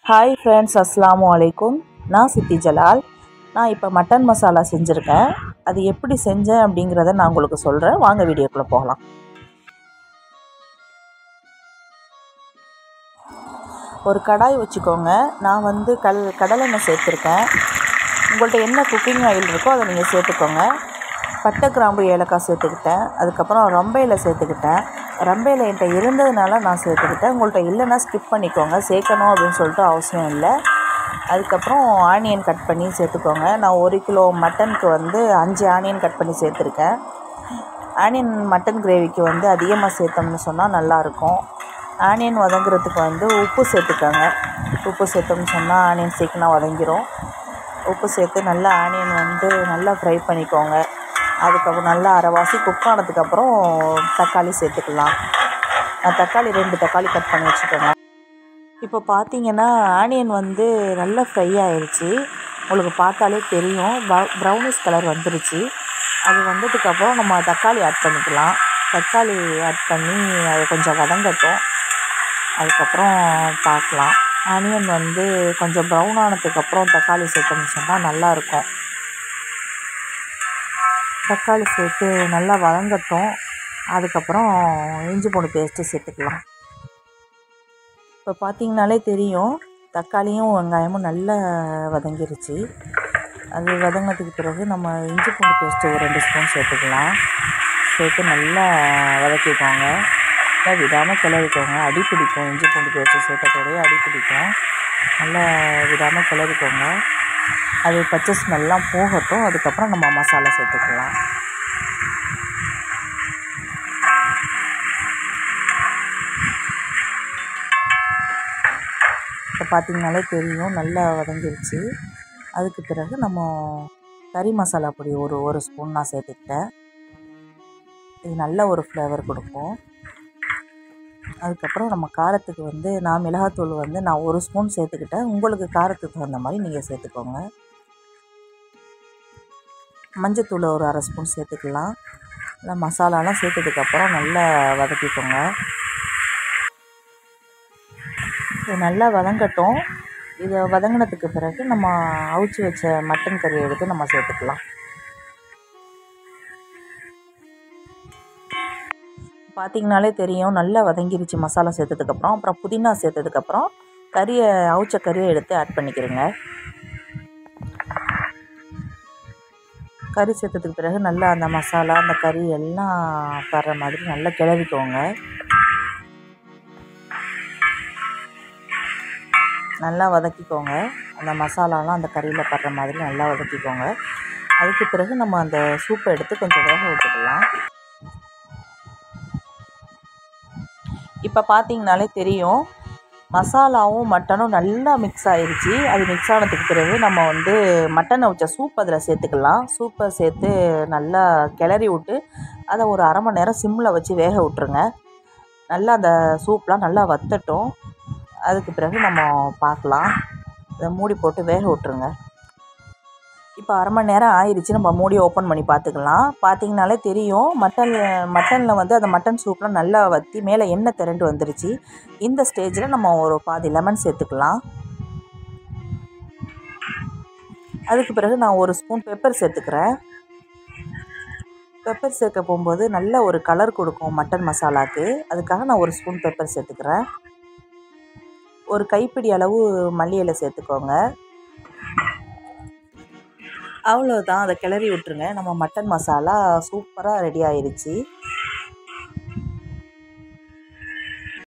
hi friends அஸ்ஸலாமு அலைக்கும் நான் சித்தி ஜலால் நான் இப்போ மட்டன் மசாலா செஞ்சுருக்கேன் அது எப்படி செஞ்சேன் அப்படிங்கிறத நான் உங்களுக்கு சொல்கிறேன் வாங்க வீடியோக்குள்ளே போகலாம் ஒரு கடாய் வச்சுக்கோங்க நான் வந்து கல் கடலெண்ணெய் சேர்த்துருக்கேன் உங்கள்கிட்ட என்ன குக்கிங் ஆயில் இருக்கோ அதை நீங்கள் சேர்த்துக்கோங்க பட்டை கிராம்பு ஏலக்காய் சேர்த்துக்கிட்டேன் அதுக்கப்புறம் ரம்பையில் சேர்த்துக்கிட்டேன் ரம்பையில் என்கிட்ட இருந்ததுனால நான் சேர்த்துக்கிட்டேன் உங்கள்கிட்ட இல்லைன்னா ஸ்கிப் பண்ணிக்கோங்க சேர்க்கணும் அப்படின்னு சொல்லிட்டு அவசியம் இல்லை அதுக்கப்புறம் ஆனியன் கட் பண்ணி சேர்த்துக்கோங்க நான் ஒரு கிலோ மட்டனுக்கு வந்து அஞ்சு ஆனியன் கட் பண்ணி சேர்த்துருக்கேன் ஆனியன் மட்டன் கிரேவிக்கு வந்து அதிகமாக சேர்த்தோம்னு சொன்னால் நல்லாயிருக்கும் ஆனியன் வதங்குறதுக்கு வந்து உப்பு சேர்த்துக்கோங்க உப்பு சேர்த்தோம்னு சொன்னால் ஆனியன் சீக்கிரம் வதங்கிரும் உப்பு சேர்த்து நல்லா ஆனியன் வந்து நல்லா ஃப்ரை பண்ணிக்கோங்க அதுக்கப்புறம் நல்லா அரைவாசி குக் ஆனதுக்கப்புறம் தக்காளி சேர்த்துக்கலாம் நான் தக்காளி ரெண்டு தக்காளி கட் பண்ணி வச்சுக்கோங்க இப்போ பார்த்தீங்கன்னா ஆனியன் வந்து நல்லா ஃப்ரை ஆயிடுச்சு உங்களுக்கு பார்த்தாலே தெரியும் ப்ரௌனிஷ் கலர் வந்துருச்சு அது வந்ததுக்கப்புறம் நம்ம தக்காளி ஆட் பண்ணிக்கலாம் தக்காளி ஆட் பண்ணி அது கொஞ்சம் வதங்கட்டும் அதுக்கப்புறம் பார்க்கலாம் ஆனியன் வந்து கொஞ்சம் ப்ரௌன் ஆனதுக்கப்புறம் தக்காளி சேர்த்தோம்னு சொன்னால் நல்லாயிருக்கும் தக்காளி சேர்த்து நல்லா வதங்கட்டும் அதுக்கப்புறம் இஞ்சி பூண்டு பேஸ்ட்டு சேர்த்துக்கலாம் இப்போ பார்த்தீங்கனாலே தெரியும் தக்காளியும் வெங்காயமும் நல்லா வதங்கிருச்சு அது வதங்கினதுக்கு பிறகு நம்ம இஞ்சி பூண்டு பேஸ்ட்டு ஒரு ரெண்டு ஸ்பூன் சேர்த்துக்கலாம் சேர்த்து நல்லா வதக்கிக்கோங்க நல்லா விடாமல் கிளறிக்கோங்க அடி பிடிக்கும் இஞ்சி பூண்டு பேஸ்ட்டு சேர்த்தக்கூடிய அடி பிடிக்கும் நல்லா விடாமல் கிளறிக்கோங்க அது பச்சை ஸ்மெல்லாம் போகட்டும் அதுக்கப்புறம் நம்ம மசாலா சேர்த்துக்கலாம் இப்போ பார்த்தீங்கனாலே தெரியும் நல்லா வதங்கிருச்சு அதுக்கு பிறகு நம்ம கறி மசாலா பொடி ஒரு ஒரு ஸ்பூன் நான் சேர்த்துக்கிட்டேன் இது நல்ல ஒரு ஃப்ளேவர் கொடுக்கும் அதுக்கப்புறம் நம்ம காரத்துக்கு வந்து நான் மிளகாத்தூள் வந்து நான் ஒரு ஸ்பூன் சேர்த்துக்கிட்டேன் உங்களுக்கு காரத்துக்கு தகுந்த மாதிரி நீங்கள் சேர்த்துக்கோங்க மஞ்சத்தூள் ஒரு அரை ஸ்பூன் சேர்த்துக்கலாம் நல்லா மசாலாலாம் சேர்த்ததுக்கப்புறம் நல்லா வதக்கிக்கோங்க இது நல்லா வதங்கட்டும் இதை வதங்கினதுக்கு பிறகு நம்ம அவிச்சு வச்ச மட்டன் கறியை எடுத்து நம்ம சேர்த்துக்கலாம் பார்த்திங்கனாலே தெரியும் நல்லா வதங்கிருச்சு மசாலா சேர்த்ததுக்கப்புறம் அப்புறம் புதினா சேர்த்ததுக்கப்புறம் கறியை அவிச்ச கறியை எடுத்து ஆட் பண்ணிக்கிறேங்க கறி சேர்த்ததுக்கு பிறகு நல்லா அந்த மசாலா அந்த கறி எல்லாம் வர்ற மாதிரி நல்லா கிளறிக்கோங்க நல்லா வதக்கிக்கோங்க அந்த மசாலாலாம் அந்த கறியில் படுற மாதிரி நல்லா வதக்கிக்கோங்க அதுக்கு பிறகு நம்ம அந்த சூப்பை எடுத்து கொஞ்சம் வேக விட்டுக்கலாம் இப்போ பார்த்தீங்கனாலே தெரியும் மசாலாவும் மட்டனும் நல்லா மிக்ஸ் ஆயிடுச்சு அது மிக்ஸ் ஆனதுக்கு பிறகு நம்ம வந்து மட்டனை வச்ச சூப் அதில் சேர்த்துக்கலாம் சூப்பை சேர்த்து நல்லா கிளறி விட்டு அதை ஒரு அரை மணி நேரம் சிம்மில் வச்சு வேக விட்ருங்க நல்லா அந்த சூப்லாம் நல்லா வத்தட்டும் அதுக்கு பிறகு நம்ம பார்க்கலாம் இதை மூடி போட்டு வேக விட்ருங்க இப்போ அரை மணி நேரம் ஆயிடுச்சு நம்ம மூடி ஓப்பன் பண்ணி பார்த்துக்கலாம் பார்த்தீங்கனாலே தெரியும் மட்டன் மட்டனில் வந்து அந்த மட்டன் சூப்லாம் நல்லா வற்றி மேலே எண்ணெய் திரண்டு வந்துருச்சு இந்த ஸ்டேஜில் நம்ம ஒரு பாதி லெமன் சேர்த்துக்கலாம் அதுக்கு பிறகு நான் ஒரு ஸ்பூன் பெப்பர் சேர்த்துக்கிறேன் பெப்பர் சேர்க்க போகும்போது நல்ல ஒரு கலர் கொடுக்கும் மட்டன் மசாலாவுக்கு அதுக்காக நான் ஒரு ஸ்பூன் பெப்பர் சேர்த்துக்கிறேன் ஒரு கைப்பிடி அளவு மல்லி இலை சேர்த்துக்கோங்க அவ்வளோதான் அதை கிளறி விட்டுருங்க நம்ம மட்டன் மசாலா சூப்பராக ரெடி ஆயிடுச்சு